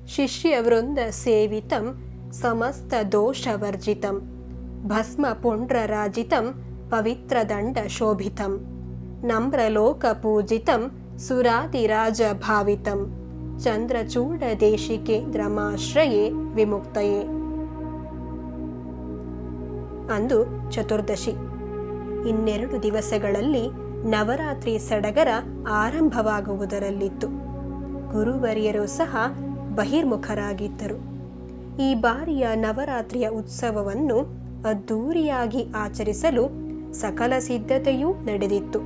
ಶಿಷ್ಯವೃಂದ ಸೇವಿತಂ ಸಮಸ್ತ ದೋಷವರ್ಜಿತಂ ಭಸ್ಮ ಪುಂಡ್ರರಾಜಿತಂ ಪವಿತ್ರದಂಡ ಶೋಭಿತಂ ನಮ್ರಲೋಕಪೂಜಿತಂ ಸುರಾದಿರಾಜ ಭಾವಿತಂ ಚಂದ್ರಚೂಡ ದೇಶಿಕೇಂದ್ರಮಾಶ್ರಯೇ ವಿಮುಕ್ತಯೇ ಅಂದು ಚತುರ್ದಶಿ ಇನ್ನೆರಡು ದಿವಸಗಳಲ್ಲಿ ನವರಾತ್ರಿ ಸಡಗರ ಆರಂಭವಾಗುವುದರಲ್ಲಿತ್ತು ಗುರುವರಿಯರು ಸಹ ಬಹಿರ್ಮುಖರಾಗಿದ್ದರು ಈ ಬಾರಿಯ ನವರಾತ್ರಿಯ ಉತ್ಸವವನ್ನು ಅದ್ದೂರಿಯಾಗಿ ಆಚರಿಸಲು ಸಕಲ ಸಿದ್ಧತೆಯೂ ನಡೆದಿತ್ತು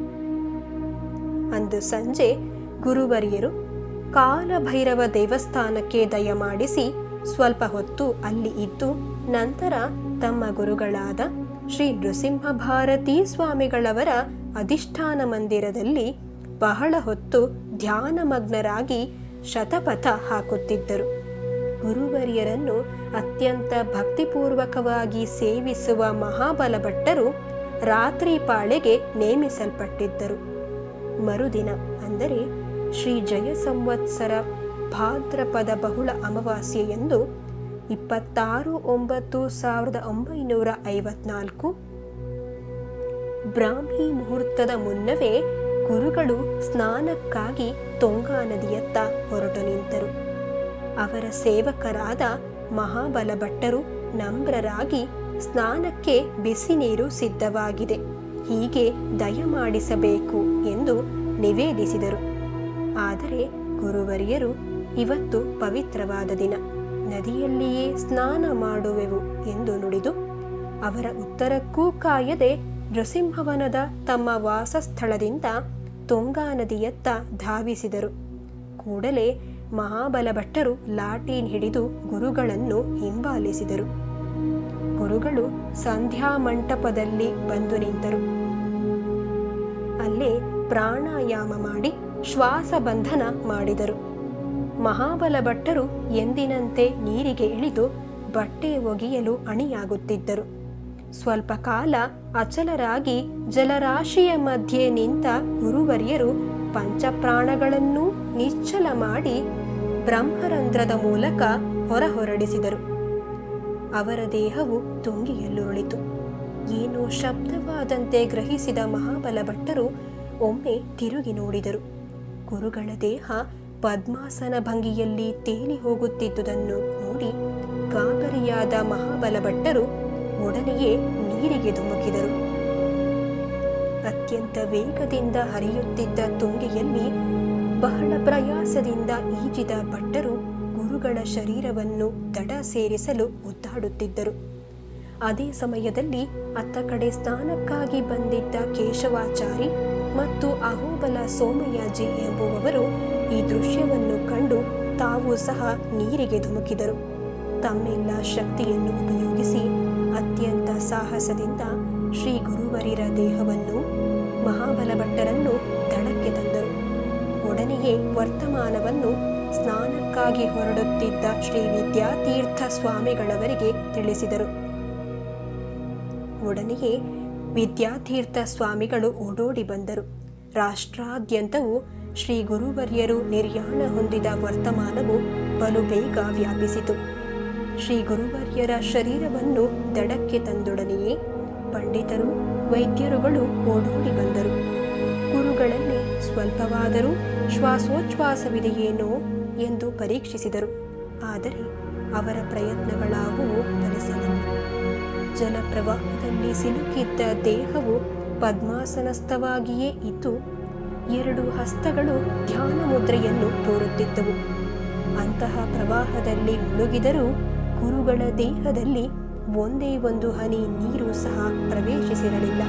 ಅಂದು ಸಂಜೆ ಗುರುವರಿಯರು ಕಾಲಭೈರವ ದೇವಸ್ಥಾನಕ್ಕೆ ದಯಮಾಡಿಸಿ ಸ್ವಲ್ಪ ಹೊತ್ತು ಅಲ್ಲಿ ಇದ್ದು ನಂತರ ತಮ್ಮ ಗುರುಗಳಾದ ಶ್ರೀ ನೃಸಿಂಹ ಭಾರತೀ ಸ್ವಾಮಿಗಳವರ ಅಧಿಷ್ಠಾನ ಮಂದಿರದಲ್ಲಿ ಬಹಳ ಹೊತ್ತು ಧ್ಯಾನಮಗ್ನರಾಗಿ ಶತಪಥ ಹಾಕುತ್ತಿದ್ದರು ಗುರುವರಿಯರನ್ನು ಅತ್ಯಂತ ಭಕ್ತಿಪೂರ್ವಕವಾಗಿ ಸೇವಿಸುವ ಮಹಾಬಲ ಭಟ್ಟರು ರಾತ್ರಿ ಪಾಳೆಗೆ ನೇಮಿಸಲ್ಪಟ್ಟಿದ್ದರು ಮರುದಿನ ಅಂದರೆ ಶ್ರೀ ಜಯ ಸಂವತ್ಸರ ಭಾದ್ರಪದ ಬಹುಳ ಅಮಾವಾಸ್ಯೆಯಂದು ಇಪ್ಪತ್ತಾರು ಒಂಬತ್ತು ಸಾವಿರದ ಒಂಬೈನೂರ ಐವತ್ನಾಲ್ಕು ಬ್ರಾಹ್ಮಿ ಮುಹೂರ್ತದ ಮುನ್ನವೇ ಗುರುಗಳು ಸ್ನಾನಕ್ಕಾಗಿ ತುಂಗಾ ನದಿಯತ್ತ ಹೊರಟು ನಿಂತರು ಅವರ ಸೇವಕರಾದ ಮಹಾಬಲ ಭಟ್ಟರು ನಮ್ರರಾಗಿ ಸ್ನಾನಕ್ಕೆ ಬಿಸಿ ನೀರು ಸಿದ್ಧವಾಗಿದೆ ಹೀಗೆ ದಯಮಾಡಿಸಬೇಕು ಎಂದು ನಿವೇದಿಸಿದರು ಆದರೆ ಗುರುವರಿಯರು ಇವತ್ತು ಪವಿತ್ರವಾದ ದಿನ ನದಿಯಲ್ಲಿಯೇ ಸ್ನಾನ ಮಾಡುವೆವು ಎಂದು ನುಡಿದು ಅವರ ಉತ್ತರಕ್ಕೂ ಕಾಯದೆ ನೃಸಿಂಹವನದ ತಮ್ಮ ವಾಸಸ್ಥಳದಿಂದ ತುಂಗಾ ನದಿಯತ್ತ ಧಾವಿಸಿದರು ಕೂಡಲೇ ಮಹಾಬಲ ಭಟ್ಟರು ಲಾಟೀನ್ ಹಿಡಿದು ಗುರುಗಳನ್ನು ಹಿಂಬಾಲಿಸಿದರು ಗುರುಗಳು ಸಂಧ್ಯಾ ಮಂಟಪದಲ್ಲಿ ಬಂದು ನಿಂತರು ಅಲ್ಲೇ ಪ್ರಾಣಾಯಾಮ ಮಾಡಿ ಶ್ವಾಸ ಬಂಧನ ಮಾಡಿದರು ಮಹಾಬಲ ಭಟ್ಟರು ಎಂದಿನಂತೆ ನೀರಿಗೆ ಇಳಿದು ಬಟ್ಟೆ ಒಗೆಯಲು ಅಣಿಯಾಗುತ್ತಿದ್ದರು ಸ್ವಲ್ಪ ಕಾಲ ಅಚಲರಾಗಿ ಜಲರಾಶಿಯ ಮಧ್ಯೆ ನಿಂತ ಗುರುವರಿಯರು ಪಂಚಪ್ರಾಣಗಳನ್ನೂ ನಿಶ್ಚಲ ಮಾಡಿ ಬ್ರಹ್ಮರಂಧ್ರದ ಮೂಲಕ ಹೊರಹೊರಡಿಸಿದರು ಅವರ ದೇಹವು ತುಂಗಿಯಲ್ಲುರುಳಿತು ಏನೋ ಶಬ್ದವಾದಂತೆ ಗ್ರಹಿಸಿದ ಮಹಾಬಲ ಭಟ್ಟರು ಒಮ್ಮೆ ತಿರುಗಿ ನೋಡಿದರು ಗುರುಗಳ ದೇಹ ಪದ್ಮಾಸನ ಭಂಗಿಯಲ್ಲಿ ತೇಲಿ ಹೋಗುತ್ತಿದ್ದುದನ್ನು ನೋಡಿ ಗಾಬರಿಯಾದ ಮಹಾಬಲ ಭಟ್ಟರು ಒಡನೆಯೇ ನೀರಿಗೆ ಧುಮುಕಿದರು ಅತ್ಯಂತ ವೇಗದಿಂದ ಹರಿಯುತ್ತಿದ್ದ ತುಂಗೆಯಲ್ಲಿ ಬಹಳ ಪ್ರಯಾಸದಿಂದ ಈಜಿದ ಭಟ್ಟರು ಗುರುಗಳ ಶರೀರವನ್ನು ದಡ ಸೇರಿಸಲು ಒದ್ದಾಡುತ್ತಿದ್ದರು ಅದೇ ಸಮಯದಲ್ಲಿ ಅತ್ತ ಕಡೆ ಸ್ನಾನಕ್ಕಾಗಿ ಬಂದಿದ್ದ ಕೇಶವಾಚಾರಿ ಮತ್ತು ಅಹೋಬಲ ಸೋಮಯಾಜಿ ಎಂಬುವವರು ಈ ದೃಶ್ಯವನ್ನು ಕಂಡು ತಾವು ಸಹ ನೀರಿಗೆ ಧುಮುಕಿದರು ತಮ್ಮೆಲ್ಲ ಶಕ್ತಿಯನ್ನು ಉಪಯೋಗಿಸಿ ಅತ್ಯಂತ ಸಾಹಸದಿಂದ ಶ್ರೀ ಗುರುವರಿರ ದೇಹವನ್ನು ಮಹಾಬಲ ಭಟ್ಟರನ್ನು ದಡಕ್ಕೆ ತಂದರು ಒಡನೆಯೇ ವರ್ತಮಾನವನ್ನು ಸ್ನಾನಕ್ಕಾಗಿ ಹೊರಡುತ್ತಿದ್ದ ಶ್ರೀ ವಿದ್ಯಾತೀರ್ಥ ಸ್ವಾಮಿಗಳವರಿಗೆ ತಿಳಿಸಿದರು ಒಡನೆಯೇ ವಿದ್ಯಾತೀರ್ಥ ಸ್ವಾಮಿಗಳು ಓಡೋಡಿ ಬಂದರು ರಾಷ್ಟ್ರಾದ್ಯಂತವೂ ಶ್ರೀ ಗುರುವರ್ಯರು ನಿರ್ಯಾಣ ಹೊಂದಿದ ವರ್ತಮಾನವು ಬಲು ಬೇಗ ವ್ಯಾಪಿಸಿತು ಶ್ರೀ ಗುರುವರ್ಯರ ಶರೀರವನ್ನು ದಡಕ್ಕೆ ತಂದೊಡನೆಯೇ ಪಂಡಿತರು ವೈದ್ಯರುಗಳು ಓಡೋಡಿ ಬಂದರು ಗುರುಗಳಲ್ಲಿ ಸ್ವಲ್ಪವಾದರೂ ಶ್ವಾಸೋಚ್ಛ್ವಾಸವಿದೆಯೇನೋ ಎಂದು ಪರೀಕ್ಷಿಸಿದರು ಆದರೆ ಅವರ ಪ್ರಯತ್ನಗಳಾವುವು ಫಲಿಸಲಿಲ್ಲ ಜಲಪ್ರವಾಹದಲ್ಲಿ ಸಿಲುಕಿದ್ದ ದೇಹವು ಪದ್ಮಾಸನಸ್ಥವಾಗಿಯೇ ಇದ್ದು ಎರಡು ಹಸ್ತಗಳು ಧ್ಯಾನ ಮುದ್ರೆಯನ್ನು ತೋರುತ್ತಿದ್ದವು ಅಂತಹ ಪ್ರವಾಹದಲ್ಲಿ ಮುಳುಗಿದರೂ ಗುರುಗಳ ದೇಹದಲ್ಲಿ ಒಂದೇ ಒಂದು ಹನಿ ನೀರು ಸಹ ಪ್ರವೇಶಿಸಿರಲಿಲ್ಲ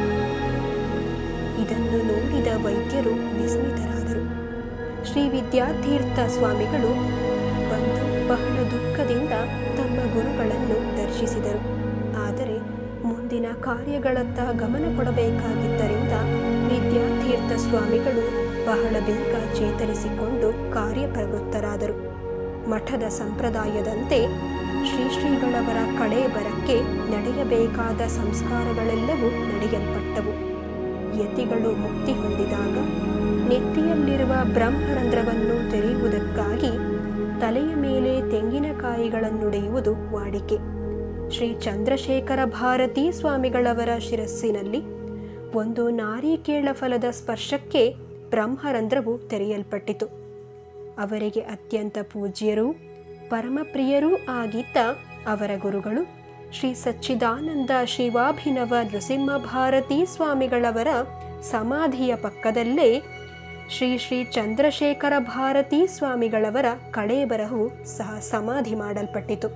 ಇದನ್ನು ನೋಡಿದ ವೈದ್ಯರು ವಿಸ್ಮಿತರಾದರು ಶ್ರೀ ವಿದ್ಯಾತೀರ್ಥ ಸ್ವಾಮಿಗಳು ಬಂದು ಬಹಳ ದುಃಖದಿಂದ ತಮ್ಮ ಗುರುಗಳನ್ನು ದರ್ಶಿಸಿದರು ಆದರೆ ಮುಂದಿನ ಕಾರ್ಯಗಳತ್ತ ಗಮನ ಕೊಡಬೇಕಾಗಿದ್ದರಿಂದ ವಿದ್ಯಾತೀರ್ಥ ಸ್ವಾಮಿಗಳು ಬಹಳ ಬೇಗ ಚೇತರಿಸಿಕೊಂಡು ಕಾರ್ಯಪ್ರವೃತ್ತರಾದರು ಮಠದ ಸಂಪ್ರದಾಯದಂತೆ ಶ್ರೀ ಶ್ರೀಗಳವರ ಕಡೆ ಬರಕ್ಕೆ ನಡೆಯಬೇಕಾದ ಸಂಸ್ಕಾರಗಳೆಲ್ಲವೂ ನಡೆಯಲ್ಪಟ್ಟವು ಯತಿಗಳು ಮುಕ್ತಿ ಹೊಂದಿದಾಗ ನೆತ್ತಿಯಲ್ಲಿರುವ ಬ್ರಹ್ಮರಂಧ್ರವನ್ನು ತೆರೆಯುವುದಕ್ಕಾಗಿ ತಲೆಯ ಮೇಲೆ ತೆಂಗಿನಕಾಯಿಗಳನ್ನುಡೆಯುವುದು ವಾಡಿಕೆ ಶ್ರೀ ಚಂದ್ರಶೇಖರ ಭಾರತೀ ಸ್ವಾಮಿಗಳವರ ಶಿರಸ್ಸಿನಲ್ಲಿ ಒಂದು ನಾರಿಕೇಳ ಫಲದ ಸ್ಪರ್ಶಕ್ಕೆ ಬ್ರಹ್ಮರಂಧ್ರವು ತೆರೆಯಲ್ಪಟ್ಟಿತು ಅವರಿಗೆ ಅತ್ಯಂತ ಪೂಜ್ಯರೂ ಪರಮಪ್ರಿಯರೂ ಆಗಿದ್ದ ಅವರ ಗುರುಗಳು ಶ್ರೀ ಸಚ್ಚಿದಾನಂದ ಶಿವಾಭಿನವ ನೃಸಿಂಹ ಭಾರತೀ ಸ್ವಾಮಿಗಳವರ ಸಮಾಧಿಯ ಪಕ್ಕದಲ್ಲೇ ಶ್ರೀ ಶ್ರೀ ಚಂದ್ರಶೇಖರ ಭಾರತೀ ಸ್ವಾಮಿಗಳವರ ಕಡೆ ಬರಹವು ಸಹ ಸಮಾಧಿ ಮಾಡಲ್ಪಟ್ಟಿತು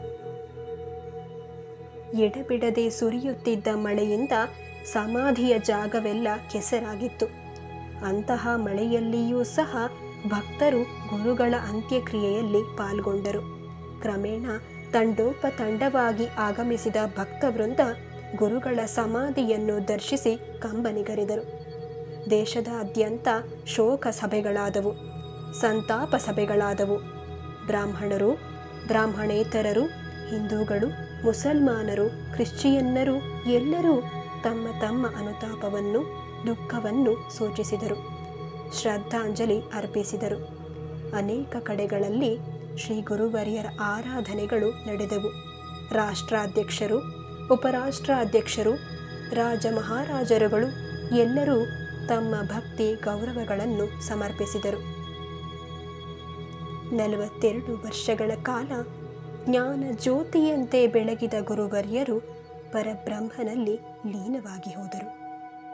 ಎಡಬಿಡದೆ ಸುರಿಯುತ್ತಿದ್ದ ಮಳೆಯಿಂದ ಸಮಾಧಿಯ ಜಾಗವೆಲ್ಲ ಕೆಸರಾಗಿತ್ತು ಅಂತಹ ಮಳೆಯಲ್ಲಿಯೂ ಸಹ ಭಕ್ತರು ಗುರುಗಳ ಅಂತ್ಯಕ್ರಿಯೆಯಲ್ಲಿ ಪಾಲ್ಗೊಂಡರು ಕ್ರಮೇಣ ತಂಡೋಪತಂಡವಾಗಿ ಆಗಮಿಸಿದ ಭಕ್ತವೃಂದ ಗುರುಗಳ ಸಮಾಧಿಯನ್ನು ದರ್ಶಿಸಿ ಕಂಬನಿಗರಿದರು ದೇಶದಾದ್ಯಂತ ಶೋಕ ಸಭೆಗಳಾದವು ಸಂತಾಪ ಸಭೆಗಳಾದವು ಬ್ರಾಹ್ಮಣರು ಬ್ರಾಹ್ಮಣೇತರರು ಹಿಂದೂಗಳು ಮುಸಲ್ಮಾನರು ಕ್ರಿಶ್ಚಿಯನ್ನರು ಎಲ್ಲರೂ ತಮ್ಮ ತಮ್ಮ ಅನುತಾಪವನ್ನು ದುಃಖವನ್ನು ಸೂಚಿಸಿದರು ಶ್ರದ್ಧಾಂಜಲಿ ಅರ್ಪಿಸಿದರು ಅನೇಕ ಕಡೆಗಳಲ್ಲಿ ಶ್ರೀ ಗುರುವರ್ಯರ ಆರಾಧನೆಗಳು ನಡೆದವು ರಾಷ್ಟ್ರಾಧ್ಯಕ್ಷರು ಉಪರಾಷ್ಟ್ರಾಧ್ಯಕ್ಷರು ರಾಜ ಮಹಾರಾಜರುಗಳು ಎಲ್ಲರೂ ತಮ್ಮ ಭಕ್ತಿ ಗೌರವಗಳನ್ನು ಸಮರ್ಪಿಸಿದರು ನಲವತ್ತೆರಡು ವರ್ಷಗಳ ಕಾಲ ಜ್ಞಾನ ಜ್ಯೋತಿಯಂತೆ ಬೆಳಗಿದ ಗುರುವರ್ಯರು ಪರಬ್ರಹ್ಮನಲ್ಲಿ ಲೀನವಾಗಿ ಹೋದರು